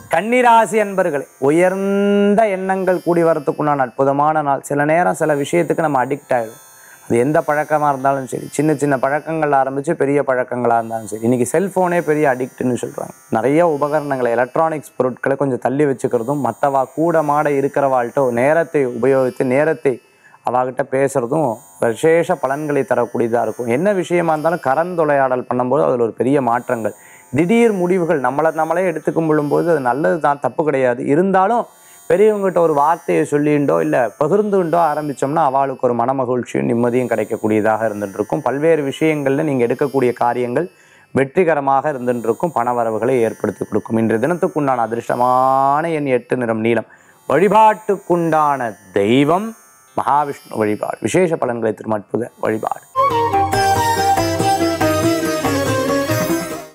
கன்னிராசி அன்பர்களே உயர்ந்த எண்ணங்கள் கூடி வரத்துக்குண்டான அற்புதமான நாள் சில நேரம் சில விஷயத்துக்கு நம்ம அடிக்ட் ஆகிடும் அது எந்த பழக்கமாக இருந்தாலும் சரி சின்ன சின்ன பழக்கங்கள் ஆரம்பித்து பெரிய பழக்கங்களாக இருந்தாலும் சரி இன்றைக்கி செல்ஃபோனே பெரிய அடிக்ட்னு சொல்கிறாங்க நிறைய உபகரணங்களை எலக்ட்ரானிக்ஸ் பொருட்களை கொஞ்சம் தள்ளி வச்சுக்கிறதும் மற்றவா கூட மாட இருக்கிறவாள்கிட்ட நேரத்தை உபயோகித்து நேரத்தை அவாகிட்ட பேசுகிறதும் விசேஷ பலன்களை தரக்கூடியதாக இருக்கும் என்ன விஷயமா இருந்தாலும் கலந்துரையாடல் பண்ணும்போது அதில் ஒரு பெரிய மாற்றங்கள் திடீர் முடிவுகள் நம்மளை நம்மளே எடுத்துக்கும் பொழும்போது அது நல்லது தான் தப்பு கிடையாது இருந்தாலும் பெரியவங்ககிட்ட ஒரு வார்த்தையை சொல்லிண்டோ இல்லை பகிர்ந்துண்டோ ஆரம்பித்தோம்னா அவளுக்கு ஒரு மனமகிழ்ச்சியும் நிம்மதியும் கிடைக்கக்கூடியதாக இருந்துட்டு இருக்கும் பல்வேறு விஷயங்களில் நீங்கள் எடுக்கக்கூடிய காரியங்கள் வெற்றிகரமாக இருந்துட்டு இருக்கும் பணவரவுகளை ஏற்படுத்தி கொடுக்கும் இன்றைய தினத்துக்குண்டான அதிர்ஷ்டமான எண் எட்டு நிறம் நீளம் வழிபாட்டுக்குண்டான தெய்வம் மகாவிஷ்ணு வழிபாடு விசேஷ பலன்களை திரும்ப அற்புத வழிபாடு